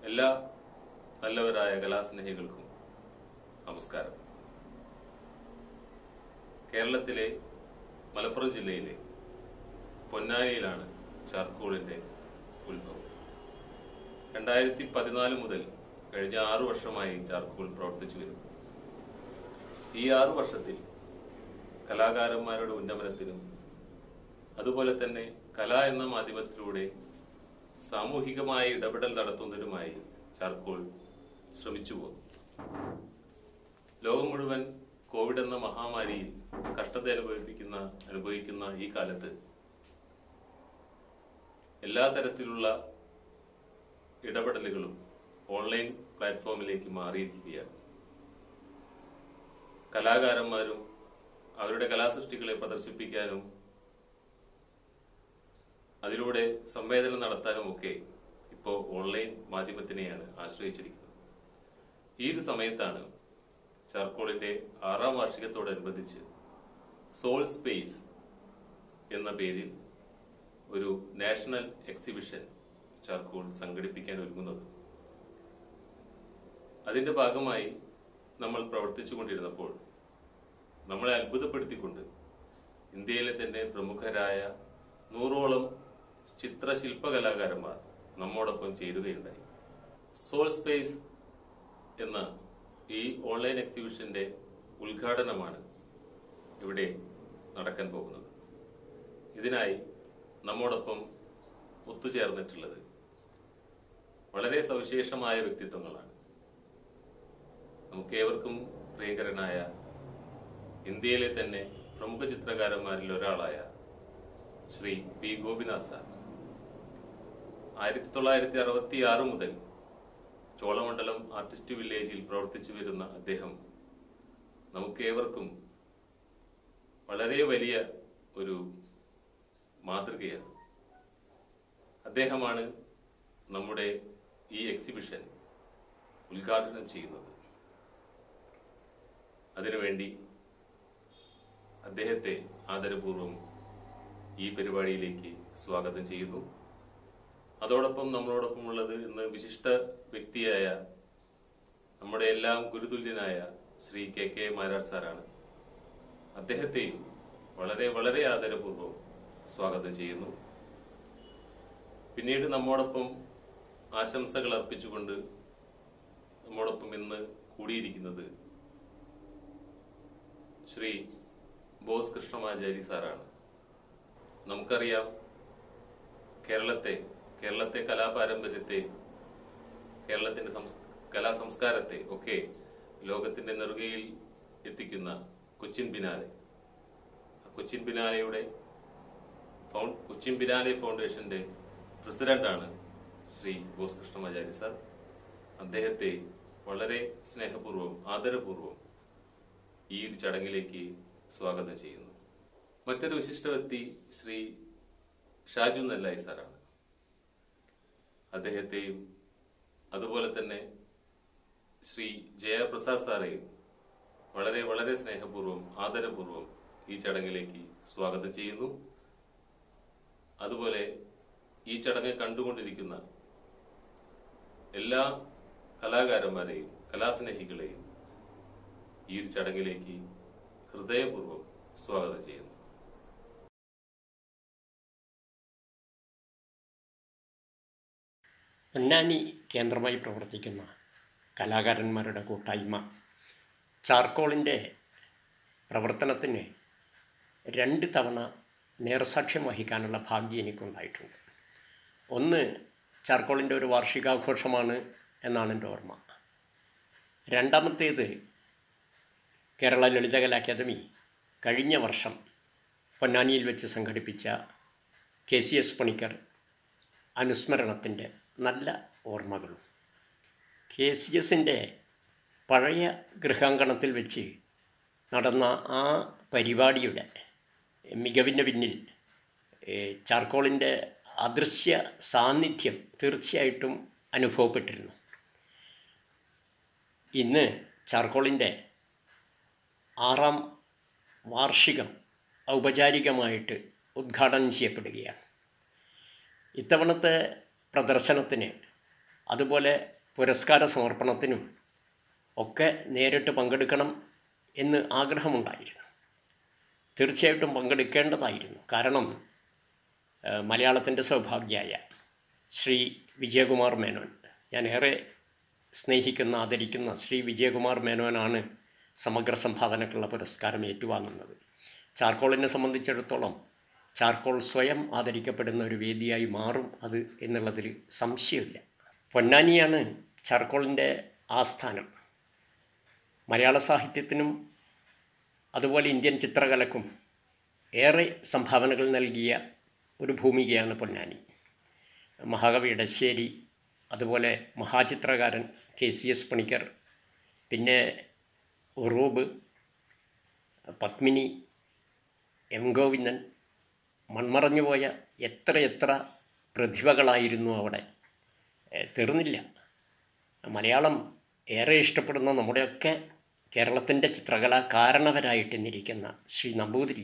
എല്ലാ നല്ലവരായ കലാസ്നേഹികൾക്കും നമസ്കാരം കേരളത്തിലെ മലപ്പുറം ജില്ലയിലെ പൊന്നാനിയിലാണ് ചാർക്കോളിന്റെ ഉത്ഭവം രണ്ടായിരത്തി പതിനാല് മുതൽ കഴിഞ്ഞ ആറു വർഷമായി ചാർക്കോൾ പ്രവർത്തിച്ചു വരുന്നു ഈ ആറു വർഷത്തിൽ കലാകാരന്മാരുടെ ഉന്നമനത്തിനും അതുപോലെ തന്നെ കല എന്ന മാധ്യമത്തിലൂടെ സാമൂഹികമായ ഇടപെടൽ നടത്തുന്നതിനുമായി ചാർക്കോൾ ശ്രമിച്ചു പോകുന്നു ലോകം മുഴുവൻ കോവിഡ് എന്ന മഹാമാരിയിൽ കഷ്ടത അനുഭവിപ്പിക്കുന്ന അനുഭവിക്കുന്ന ഈ കാലത്ത് എല്ലാ തരത്തിലുള്ള ഇടപെടലുകളും ഓൺലൈൻ പ്ലാറ്റ്ഫോമിലേക്ക് മാറിയിരിക്കുകയാണ് കലാകാരന്മാരും അവരുടെ കലാസൃഷ്ടികളെ പ്രദർശിപ്പിക്കാനും അതിലൂടെ സംവേദനം നടത്താനും ഒക്കെ ഇപ്പോൾ ഓൺലൈൻ മാധ്യമത്തിനെയാണ് ആശ്രയിച്ചിരിക്കുന്നത് ഈ ഒരു സമയത്താണ് ചാർക്കോളിന്റെ ആറാം വാർഷികത്തോടനുബന്ധിച്ച് സോൾ സ്പേസ് എന്ന പേരിൽ ഒരു നാഷണൽ എക്സിബിഷൻ ചാർക്കോൾ സംഘടിപ്പിക്കാൻ ഒരുങ്ങുന്നത് അതിന്റെ ഭാഗമായി നമ്മൾ പ്രവർത്തിച്ചു കൊണ്ടിരുന്നപ്പോൾ നമ്മളെ അത്ഭുതപ്പെടുത്തിക്കൊണ്ട് ഇന്ത്യയിലെ തന്നെ പ്രമുഖരായ നൂറോളം ചിത്രശില്പ കലാകാരന്മാർ നമ്മോടൊപ്പം ചേരുകയുണ്ടായി സോൾ സ്പേസ് എന്ന ഈ ഓൺലൈൻ എക്സിബിഷന്റെ ഉദ്ഘാടനമാണ് ഇവിടെ നടക്കാൻ പോകുന്നത് ഇതിനായി നമ്മോടൊപ്പം ഒത്തുചേർന്നിട്ടുള്ളത് വളരെ സവിശേഷമായ വ്യക്തിത്വങ്ങളാണ് നമുക്ക് ഏവർക്കും പ്രിയങ്കരനായ ഇന്ത്യയിലെ തന്നെ പ്രമുഖ ചിത്രകാരന്മാരിൽ ഒരാളായ ശ്രീ പി ഗോപിനാഥ് സാർ ആയിരത്തി തൊള്ളായിരത്തി അറുപത്തി ആറ് മുതൽ ചോളമണ്ഡലം ആർട്ടിസ്റ്റ് വില്ലേജിൽ പ്രവർത്തിച്ചു വരുന്ന അദ്ദേഹം നമുക്കേവർക്കും വളരെ വലിയ ഒരു മാതൃകയാണ് അദ്ദേഹമാണ് നമ്മുടെ ഈ എക്സിബിഷൻ ഉദ്ഘാടനം ചെയ്യുന്നത് അതിനുവേണ്ടി അദ്ദേഹത്തെ ആദരപൂർവ്വം ഈ പരിപാടിയിലേക്ക് സ്വാഗതം ചെയ്യുന്നു അതോടൊപ്പം നമ്മളോടൊപ്പം ഉള്ളത് ഇന്ന് വിശിഷ്ട വ്യക്തിയായ നമ്മുടെ എല്ലാം ഗുരുതുല്യനായ ശ്രീ കെ കെ മാരാർ സാറാണ് അദ്ദേഹത്തെയും വളരെ വളരെ ആദരപൂർവ്വം സ്വാഗതം ചെയ്യുന്നു പിന്നീട് നമ്മോടൊപ്പം ആശംസകൾ അർപ്പിച്ചുകൊണ്ട് നമ്മോടൊപ്പം ഇന്ന് കൂടിയിരിക്കുന്നത് ശ്രീ ബോസ് കൃഷ്ണമാചാരി സാറാണ് നമുക്കറിയാം കേരളത്തെ കേരളത്തെ കലാപാരമ്പര്യത്തെ കേരളത്തിന്റെ സംസ് കലാ സംസ്കാരത്തെ ഒക്കെ ലോകത്തിന്റെ നെറുകയിൽ എത്തിക്കുന്ന കൊച്ചിൻ ബിനാലെ ആ കൊച്ചിൻ ബിനാലയുടെ ഫൗണ്ട് കൊച്ചിൻ ബിനാലെ ഫൗണ്ടേഷന്റെ പ്രസിഡന്റാണ് ശ്രീ ബോസ് കൃഷ്ണമാചാരി സാർ അദ്ദേഹത്തെ വളരെ സ്നേഹപൂർവ്വം ആദരപൂർവ്വം ഈ ഒരു ചടങ്ങിലേക്ക് സ്വാഗതം ചെയ്യുന്നു മറ്റൊരു വിശിഷ്ട വ്യക്തി ശ്രീ ഷാജു നെല്ലായി സാറാണ് അദ്ദേഹത്തെയും അതുപോലെ തന്നെ ശ്രീ ജയപ്രസാദ് സാറെയും വളരെ വളരെ സ്നേഹപൂർവ്വം ആദരപൂർവ്വം ഈ ചടങ്ങിലേക്ക് സ്വാഗതം ചെയ്യുന്നു അതുപോലെ ഈ ചടങ്ങ് കണ്ടുകൊണ്ടിരിക്കുന്ന എല്ലാ കലാകാരന്മാരെയും കലാസ്നേഹികളെയും ഈ ഒരു ചടങ്ങിലേക്ക് ഹൃദയപൂർവ്വം സ്വാഗതം ചെയ്യുന്നു പൊന്നാനി കേന്ദ്രമായി പ്രവർത്തിക്കുന്ന കലാകാരന്മാരുടെ കൂട്ടായ്മ ചാർക്കോളിൻ്റെ പ്രവർത്തനത്തിന് രണ്ട് തവണ നേർസാക്ഷ്യം വഹിക്കാനുള്ള ഭാഗ്യം എനിക്കുണ്ടായിട്ടുണ്ട് ഒന്ന് ചാർക്കോളിൻ്റെ ഒരു വാർഷികാഘോഷമാണ് എന്നാണ് എൻ്റെ ഓർമ്മ രണ്ടാമത്തേത് കേരള ലളിതകലാ അക്കാദമി കഴിഞ്ഞ വർഷം പൊന്നാനിയിൽ വെച്ച് സംഘടിപ്പിച്ച കെ സി എസ് പണിക്കർ അനുസ്മരണത്തിൻ്റെ നല്ല ഓർമ്മകളും കെ സി എസിൻ്റെ പഴയ ഗൃഹാങ്കണത്തിൽ വെച്ച് നടന്ന ആ പരിപാടിയുടെ മികവിൻ്റെ പിന്നിൽ ഏഹ്, ചാർക്കോളിൻ്റെ അദൃശ്യ സാന്നിധ്യം തീർച്ചയായിട്ടും അനുഭവപ്പെട്ടിരുന്നു ഇന്ന് ചാർക്കോളിൻ്റെ ആറാം വാർഷികം ഔപചാരികമായിട്ട് ഉദ്ഘാടനം ചെയ്യപ്പെടുകയാണ് ഇത്തവണത്തെ പ്രദർശനത്തിന് അതുപോലെ പുരസ്കാര സമർപ്പണത്തിനും ഒക്കെ നേരിട്ട് പങ്കെടുക്കണം എന്ന് ആഗ്രഹമുണ്ടായിരുന്നു തീർച്ചയായിട്ടും പങ്കെടുക്കേണ്ടതായിരുന്നു കാരണം ഏഹ്, മലയാളത്തിൻ്റെ സൗഭാഗ്യമായ ശ്രീ വിജയകുമാർ മേനോൻ ഞാൻ ഏറെ സ്നേഹിക്കുന്ന ആദരിക്കുന്ന ശ്രീ വിജയകുമാർ മേനോനാണ് സമഗ്ര സംഭാവനക്കുള്ള പുരസ്കാരം ഏറ്റുവാങ്ങുന്നത് ചാർക്കോളിനെ സംബന്ധിച്ചിടത്തോളം ചാർക്കോൾ സ്വയം ആദരിക്കപ്പെടുന്ന ഒരു വേദിയായി മാറും അത് എന്നുള്ളതിൽ സംശയമില്ല പൊന്നാനിയാണ് ചാർക്കോളിൻ്റെ ആസ്ഥാനം മലയാള സാഹിത്യത്തിനും അതുപോലെ ഇന്ത്യൻ ചിത്രകലക്കും ഏറെ സംഭാവനകൾ നൽകിയ ഒരു ഭൂമികയാണ് പൊന്നാനി മഹാകവി ഇടശ്ശേരി അതുപോലെ മഹാചിത്രകാരൻ കെ സി എസ് പണിക്കർ പിന്നെ ഉറൂബ് പത്മിനി എം ഗോവിന്ദൻ മൺമറഞ്ഞുപോയ എത്രയെത്ര പ്രതിഭകളായിരുന്നു അവിടെ ഏ, തീർന്നില്ല മലയാളം ഏറെ ഇഷ്ടപ്പെടുന്ന നമ്മുടെയൊക്കെ കേരളത്തിൻ്റെ ചിത്രകലാ കാരണവരായിട്ട് ഇന്നിരിക്കുന്ന ശ്രീ നമ്പൂതിരി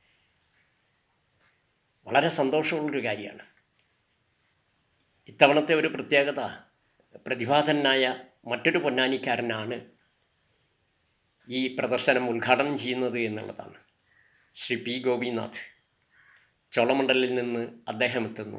വളരെ സന്തോഷമുള്ളൊരു കാര്യമാണ് ഇത്തവണത്തെ ഒരു പ്രത്യേകത പ്രതിഭാധനായ മറ്റൊരു പൊന്നാനിക്കാരനാണ് ഈ പ്രദർശനം ഉദ്ഘാടനം ചെയ്യുന്നത് എന്നുള്ളതാണ് ശ്രീ പി ഗോപിനാഥ് ചോളമണ്ഡലിൽ നിന്ന് അദ്ദേഹം എത്തുന്നു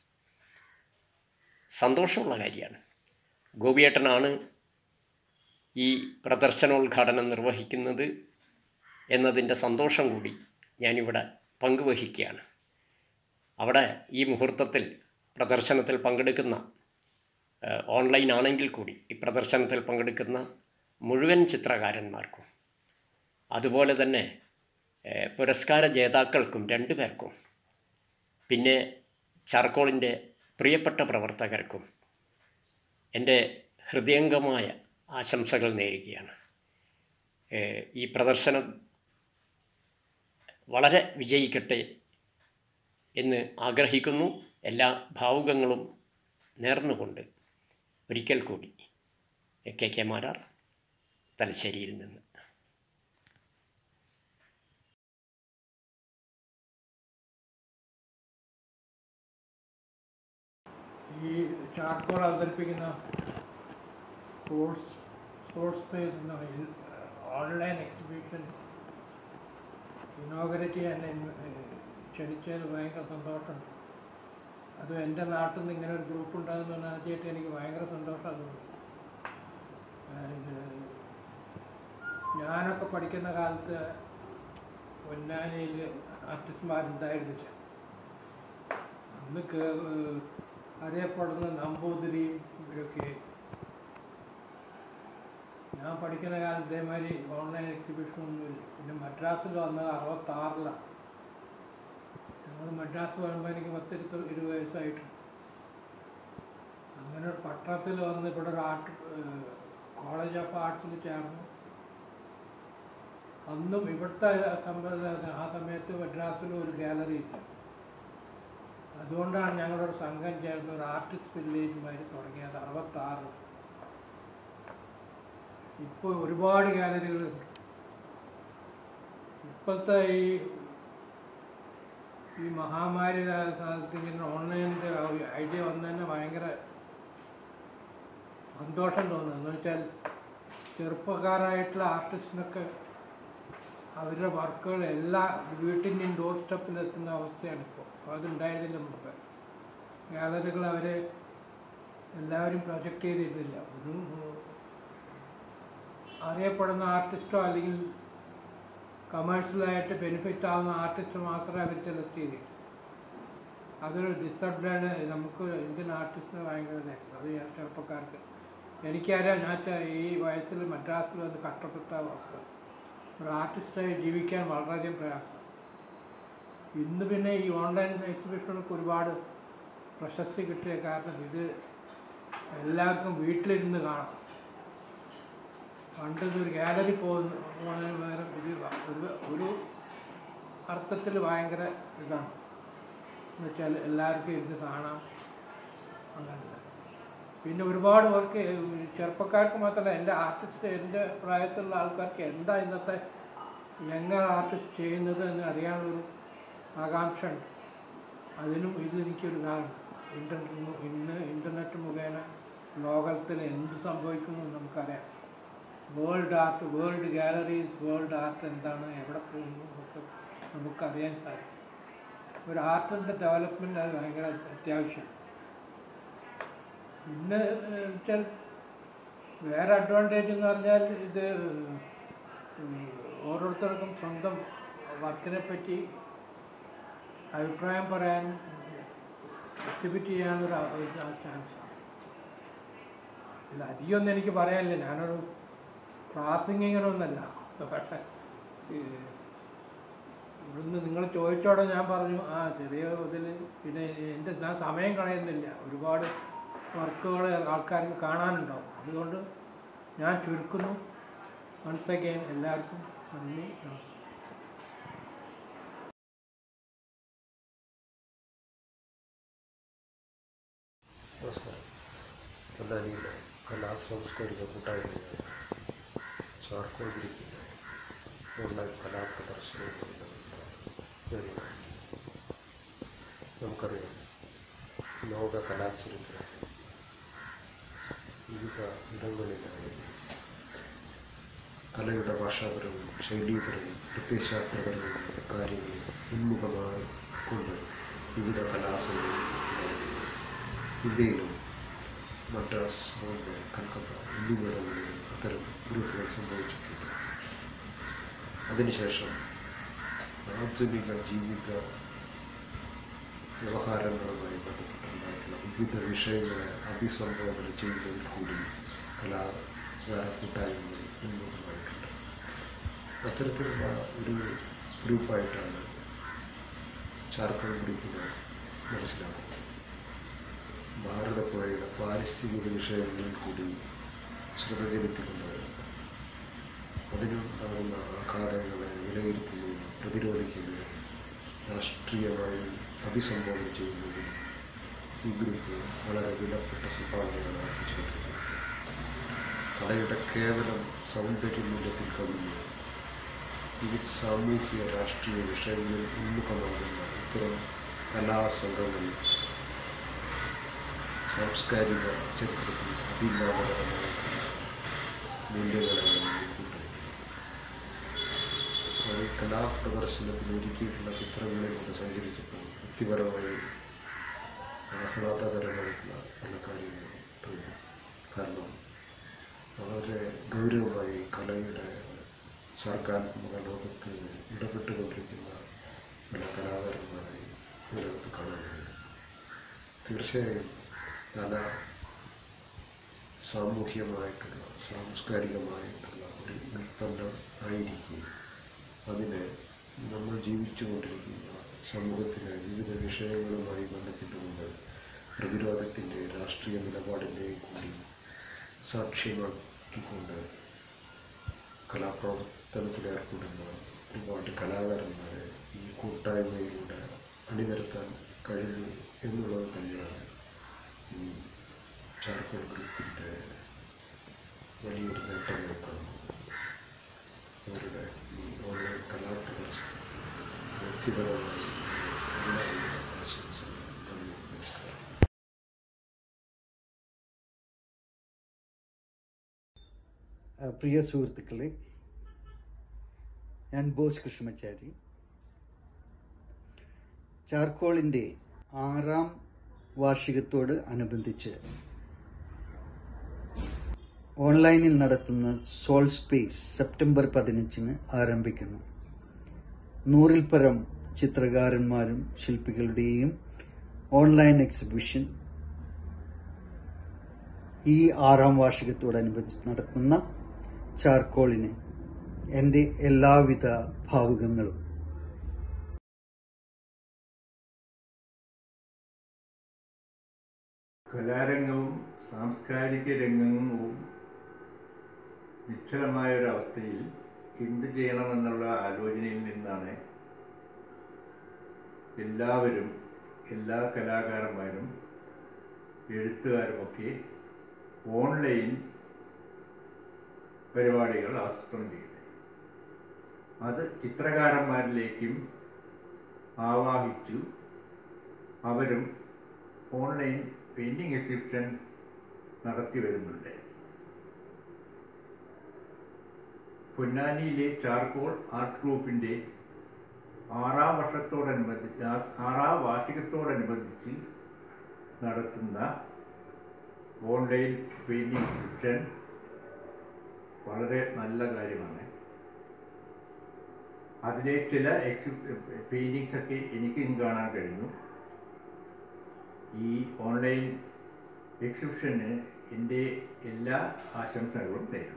സന്തോഷമുള്ള കാര്യമാണ് ഗോപിയേട്ടനാണ് ഈ പ്രദർശനോദ്ഘാടനം നിർവഹിക്കുന്നത് എന്നതിൻ്റെ സന്തോഷം കൂടി ഞാനിവിടെ പങ്കുവഹിക്കുകയാണ് അവിടെ ഈ മുഹൂർത്തത്തിൽ പ്രദർശനത്തിൽ പങ്കെടുക്കുന്ന ഏഹ്, ഓൺലൈൻ ആണെങ്കിൽ കൂടി ഈ പ്രദർശനത്തിൽ പങ്കെടുക്കുന്ന മുഴുവൻ ചിത്രകാരന്മാർക്കും അതുപോലെ തന്നെ ഏഹ്, പുരസ്കാര ജേതാക്കൾക്കും രണ്ടു പേർക്കും പിന്നെ ചാർക്കോളിൻ്റെ പ്രിയപ്പെട്ട പ്രവർത്തകർക്കും എൻ്റെ ഹൃദയംഗമായ ആശംസകൾ നേരുകയാണ് ഏഹ്, ഈ പ്രദർശനം വളരെ വിജയിക്കട്ടെ എന്ന് ആഗ്രഹിക്കുന്നു എല്ലാ ഭാവുകങ്ങളും നേർന്നുകൊണ്ട് ഒരിക്കൽ കൂടി കെ കെ മാരാർ തലശ്ശേരിയിൽ നിന്ന് ഈ ചാർക്കോൾ അവതരിപ്പിക്കുന്ന സ്പോർട്സ് സ്പോർട്സ് പേജ് എന്ന ഓൺലൈൻ എക്സിബിഷൻ ഇനോഗ്രേറ്റ് ചെയ്യാൻ എന്നെ, ഏഹ്, ക്ഷണിച്ചതിൽ ഭയങ്കര സന്തോഷമുണ്ട് അത് എൻ്റെ നാട്ടിൽ നിന്ന് ഇങ്ങനെ ഒരു ഗ്രൂപ്പ് ഉണ്ടാകുന്ന ആദ്യമായിട്ട് എനിക്ക് ഭയങ്കര സന്തോഷമാണ് തോന്നി And, ഏഹ്, ഞാനൊക്കെ പഠിക്കുന്ന കാലത്ത് പൊന്നാനിയിൽ ആർട്ടിസ്റ്റ്മാരുണ്ടായിരുന്നില്ല അന്ന് കേ- ഏഹ് അറിയപ്പെടുന്ന നമ്പൂതിരിയും ഇവരൊക്കെ ഞാൻ പഠിക്കുന്ന കാലത്ത് ഇതേമാതിരി ഓൺലൈൻ എക്സിബിഷൻ ഒന്നുമില്ല പിന്നെ മദ്രാസിൽ വന്നത് അറുപത്താറിലാണ് ഞങ്ങൾ മദ്രാസ് വരുമ്പോൾ എനിക്ക് പത്തിരുപത്തി ഇരുപത് വയസ്സായിട്ട് അങ്ങനെ ഒരു പട്ടണത്തിൽ വന്ന് ഇവിടെ ഒരു ആർട്ട് കോളേജ് ഓഫ് ആർട്സിൽ ചേർന്നു അന്നും ഇവിടുത്തെ സമ്പ്രദായം ആ സമയത്ത് മദ്രാസിലും ഒരു ഗാലറി ഇല്ല അതുകൊണ്ടാണ് ഞങ്ങളൊരു സംഘം ചേർന്ന് ഒരു ആർട്ടിസ്റ്റ് വില്ലേജ് മാതിരി തുടങ്ങിയത് അറുപത്താറിൽ ഇപ്പോൾ ഒരുപാട് ഗാലറികളുണ്ട് ഇപ്പോഴത്തെ ഈ ഈ മഹാമാരി കാലത്ത് ഇങ്ങനെ ഓൺലൈനിൻ്റെ ഐഡിയ വന്നതന്നെ ഭയങ്കര സന്തോഷം തോന്നുന്നു എന്ന് വെച്ചാൽ ചെറുപ്പക്കാരായിട്ടുള്ള ആർട്ടിസ്റ്റിനൊക്കെ അവരുടെ വർക്കുകൾ എല്ലാ വീട്ടിൻ്റെയും ഡോർ സ്റ്റെപ്പിൽ എത്തുന്ന അവസ്ഥയാണ് ഇപ്പോൾ അതുണ്ടായതില്ല മുമ്പ് ഗാലറികൾ അവർ എല്ലാവരും പ്രൊജക്റ്റ് ചെയ്തിരുന്നില്ല ഒരു അറിയപ്പെടുന്ന ആർട്ടിസ്റ്റോ അല്ലെങ്കിൽ കമേഴ്ഷ്യലായിട്ട് ബെനിഫിറ്റ് ആവുന്ന ആർട്ടിസ്റ്റ് മാത്രമേ അവർ സെലക്ട് ചെയ്തിട്ടുള്ളൂ അതൊരു ഡിസഡ്വാൻറ്റേജ് നമുക്ക് ഇന്ത്യൻ ആർട്ടിസ്റ്റിന് ഭയങ്കര നേട്ടം അത് ഞാൻ ചെറുപ്പക്കാർക്ക് എനിക്കറിയാം ഞാൻ ചെ- ഈ വയസ്സിൽ മദ്രാസിൽ വന്ന് കഷ്ടപ്പെട്ട അവസ്ഥ ഒരു ആർട്ടിസ്റ്റായി ജീവിക്കാൻ വളരെയധികം പ്രയാസം ഇന്ന് പിന്നെ ഈ ഓൺലൈൻ എക്സിബിഷനൊക്കെ ഒരുപാട് പ്രശസ്തി കിട്ടിയ കാരണം ഇത് എല്ലാവർക്കും വീട്ടിലിരുന്ന് കാണാം പണ്ട് ഒരു ഗാലറി പോകുന്ന പോകുന്നതിന് പകരം ഇത് ഒരു ഒരു അർത്ഥത്തിൽ ഭയങ്കര ഇതാണ് എന്ന് വെച്ചാൽ എല്ലാവർക്കും ഇരുന്ന് കാണാം അങ്ങനെ പിന്നെ ഒരുപാട് വർക്ക് ചെറുപ്പക്കാർക്ക് മാത്രമല്ല എൻ്റെ ആർട്ടിസ്റ്റ് എൻ്റെ പ്രായത്തിലുള്ള ആൾക്കാർക്ക് എന്താ ഇന്നത്തെ യങ് ആർട്ടിസ്റ്റ് ചെയ്യുന്നത് എന്ന് അറിയാനുള്ളൊരു ആകാംക്ഷ ഉണ്ട് അതിനും ഇത് എനിക്കൊരു ഇതാണ് ഇൻ്റർനെറ്റ് ഇന്ന് ഇൻ്റർനെറ്റ് മുഖേന ലോകത്തിൽ എന്ത് സംഭവിക്കുന്നു എന്ന് നമുക്കറിയാം world art world galleries world art എന്താണ് എവിടെ പോകുന്നു എന്നൊക്കെ നമുക്കറിയാൻ സാധിക്കും ഒരു ആർട്ടിൻ്റെ ഡെവലപ്മെൻറ്റ് അത് ഭയങ്കര അത്യാവശ്യമാണ് പിന്നെ ഏഹ്, വെച്ചാൽ വേറെ അഡ്വാൻറ്റേജ് എന്ന് പറഞ്ഞാൽ ഇത് ഉം, ഓരോരുത്തർക്കും സ്വന്തം വർക്കിനെ പറ്റി അഭിപ്രായം പറയാൻ എക്സിബിറ്റ് ചെയ്യാനൊരു ആ- ഒരു ചാൻസാണ് ഇല്ല അധികമൊന്നും എനിക്ക് പറയാനില്ല ഞാനൊരു ക്ലാസ്സിങ് ഇങ്ങനെയൊന്നല്ല പക്ഷേ ഈ ഇവിടുന്ന് നിങ്ങൾ ചോദിച്ചോടെ ഞാൻ പറഞ്ഞു ആ ചെറിയ ഇതിൽ പിന്നെ എൻ്റെ ഞാൻ സമയം കളയുന്നില്ല ഒരുപാട് വർക്കുകൾ ആൾക്കാർക്ക് കാണാനുണ്ടാവും അതുകൊണ്ട് ഞാൻ ചുരുക്കുന്നു വൺസ് അഗെയിൻ എല്ലാവർക്കും നന്ദി നമസ്കാരം നമസ്കാരം പൊന്നാനിയിലെ കലാ സാംസ്കാരിക കൂട്ടായ്മയായ ചാർക്കോൾ ഗ്രൂപ്പിൻ്റെ ഓൺലൈൻ കലാപ്രദർശനങ്ങളുടെ വേദിയാണ് നമുക്കറിയാം ലോക കലാചരിത്രത്തിൽ വിവിധ ഇടങ്ങളിലായി കലയുടെ ഭാഷാപരവും ശൈലീപരവും പ്രത്യയശാസ്ത്രപരവുമായ കാര്യങ്ങൾ ഉന്മുഖമായി കൊണ്ട് വിവിധ കലാസംഘങ്ങൾ ഉണ്ടായിരുന്നു. ഇന്ത്യയിലും മദ്രാസ് ബോംബെ കൽക്കത്ത എന്നിവിടങ്ങളിലും അത്തരം ഗ്രൂപ്പുകൾ സംഭവിച്ചിട്ടുണ്ട് അതിനുശേഷം ആധുനിക ജീവിത വ്യവഹാരങ്ങളുമായി ബന്ധപ്പെട്ടുണ്ടായിട്ടുള്ള വിവിധ വിഷയങ്ങളെ അഭിസംബോധന ചെയ്യുന്നതിൽ കൂടി കലാകാര കൂട്ടായ്മകൾ ഉന്മുഖമായിട്ടുണ്ട് അത്തരത്തിലുള്ള ഒരു ഗ്രൂപ്പായിട്ടാണ് ചാർക്കോൾ ഗ്രൂപ്പിനെ മനസ്സിലാക്കുന്നത് ഭാരതപ്പുഴയുടെ പാരിസ്ഥിതിക വിഷയങ്ങളിൽ കൂടി ശ്രദ്ധ ചെലുത്തിക്കൊണ്ട് അതിനുണ്ടാകുന്ന ആഘാതങ്ങളെ വിലയിരുത്തുന്നതിനും പ്രതിരോധിക്കുന്നതിനും രാഷ്ട്രീയമായി അഭിസംബോധന ചെയ്യുന്നതിനും ഈ ഗ്രൂപ്പ് വളരെ വിലപ്പെട്ട സംഭാവനകൾ അർപ്പിച്ചിട്ടുണ്ട് കലയുടെ കേവലം സൗന്ദര്യ മൂല്യത്തിൽ കവിഞ്ഞ് വിവിധ സാമൂഹിക രാഷ്ട്രീയ വിഷയങ്ങളിൽ ഉന്മുഖമാകുന്ന ഇത്തരം കലാസംഘങ്ങൾ സാംസ്കാരിക ചരിത്രത്തിൽ അഭിമാനകരമായിട്ടുള്ള മൂല്യങ്ങളാണ് കൂട്ടുന്നത് അത് കലാപ്രദർശനത്തിൽ ഒരുക്കിയിട്ടുള്ള ചിത്രങ്ങളിലൂടെ സഞ്ചരിച്ചപ്പോൾ വ്യക്തിപരമായി ആഹ്ലാദകരമായിട്ടുള്ള പല കാര്യങ്ങളും തോന്നി കാരണം വളരെ ഗൗരവമായി കലയുടെ സർഗാത്മക ലോകത്ത് ഇടപെട്ടുകൊണ്ടിരിക്കുന്ന പല കലാകാരന്മാരെ ഇതിനകത്ത് കാണാൻ കഴിയും തീർച്ചയായും കല സാമൂഹ്യമായിട്ടുള്ള സാംസ്കാരികമായിട്ടുള്ള ഒരു ഉൽപ്പന്നം ആയിരിക്കും അതിനെ നമ്മൾ ജീവിച്ചുകൊണ്ടിരിക്കുന്ന സമൂഹത്തിലെ വിവിധ വിഷയങ്ങളുമായി ബന്ധപ്പെട്ടുകൊണ്ട് പ്രതിരോധത്തിൻ്റെ രാഷ്ട്രീയ നിലപാടിൻ്റെയും കൂടി സാക്ഷ്യമാക്കിക്കൊണ്ട് കലാപ്രവർത്തനത്തിലേർപ്പെടുന്ന ഒരുപാട് കലാകാരന്മാരെ ഈ കൂട്ടായ്മയിലൂടെ അണിനിരത്താൻ കഴിഞ്ഞു എന്നുള്ളത് തന്നെയാണ് ഈ ചാർക്കോൾ ഗ്രൂപ്പിൻ്റെ വലിയൊരു നേട്ടമായി കാണുന്നത് അവരുടെ ഈ ഓൺലൈൻ കലാപ്രദർശനം വ്യക്തിപരമായി എല്ലാവിധ ആശംസകളും നന്ദി നമസ്കാരം ആ, പ്രിയ സുഹൃത്തുക്കളെ ഞാൻ ബോസ് കൃഷ്ണമാചാരി ചാർക്കോളിൻ്റെ ആറാം വാർഷികത്തോട് അനുബന്ധിച്ച് ഓൺലൈനിൽ നടത്തുന്ന സോൾ സ്പേസ് സെപ്റ്റംബർ പതിനഞ്ചിന് ആരംഭിക്കുന്നു നൂറിൽ പരം ചിത്രകാരന്മാരും ശില്പികളുടെയും ഓൺലൈൻ എക്സിബിഷൻ ഈ ആറാം വാർഷികത്തോടനുബന്ധിച്ച് നടത്തുന്ന ചാർക്കോളിന് എൻ്റെ എല്ലാവിധ ഭാവുകങ്ങളും കലാരംഗവും സാംസ്കാരിക രംഗവും നിശ്ചലമായൊരവസ്ഥയിൽ എന്ത് ചെയ്യണമെന്നുള്ള ആലോചനയിൽ നിന്നാണ് എല്ലാവരും എല്ലാ കലാകാരന്മാരും എഴുത്തുകാരുമൊക്കെ ഓൺലൈൻ പരിപാടികൾ ആസൂത്രണം ചെയ്യുന്നത് അത് ചിത്രകാരന്മാരിലേക്കും ആവാഹിച്ചു അവരും ഓൺലൈൻ പെയിൻറ്റിങ് എക്സിബിഷൻ നടത്തി വരുന്നുണ്ട് പൊന്നാനിയിലെ ചാർക്കോൾ ആർട്ട് ഗ്രൂപ്പിൻ്റെ ആറാം വർഷത്തോടനുബന്ധിച്ച് ആ- ആറാം വാർഷികത്തോടനുബന്ധിച്ച് നടത്തുന്ന ഓൺലൈൻ പെയിൻറ്റിംഗ് സെക്ഷൻ വളരെ നല്ല കാര്യമാണ് അതിലെ ചില എക്സി പെയിൻറ്റിങ്സ് ഒക്കെ എനിക്കും കാണാൻ കഴിഞ്ഞു ഈ ഓൺലൈൻ എക്സിബിഷന് എൻ്റെ എല്ലാ ആശംസകളും നേരുന്നു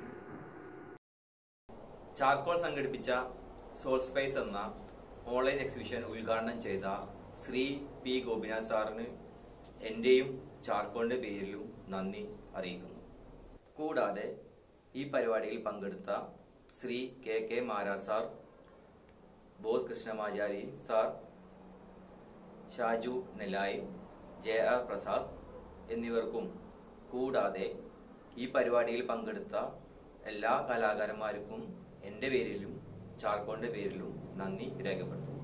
ചാർക്കോൾ സംഘടിപ്പിച്ച സോൾ സ്പേസ് എന്ന ഓൺലൈൻ എക്സിബിഷൻ ഉദ്ഘാടനം ചെയ്ത ശ്രീ പി ഗോപിനാഥ് സാറിന് എന്റെയും ചാർക്കോളിന്റെ പേരിലും നന്ദി അറിയിക്കുന്നു കൂടാതെ ഈ പരിപാടിയിൽ പങ്കെടുത്ത Shri K K Marar sir Bose Krishnamachari sir Shaju Nellayi J R Prasad എന്നിവർക്കും കൂടാതെ ഈ പരിപാടിയിൽ പങ്കെടുത്ത എല്ലാ കലാകാരന്മാർക്കും എൻ്റെ പേരിലും ചാർക്കോളിന്റെ പേരിലും നന്ദി രേഖപ്പെടുത്തുന്നു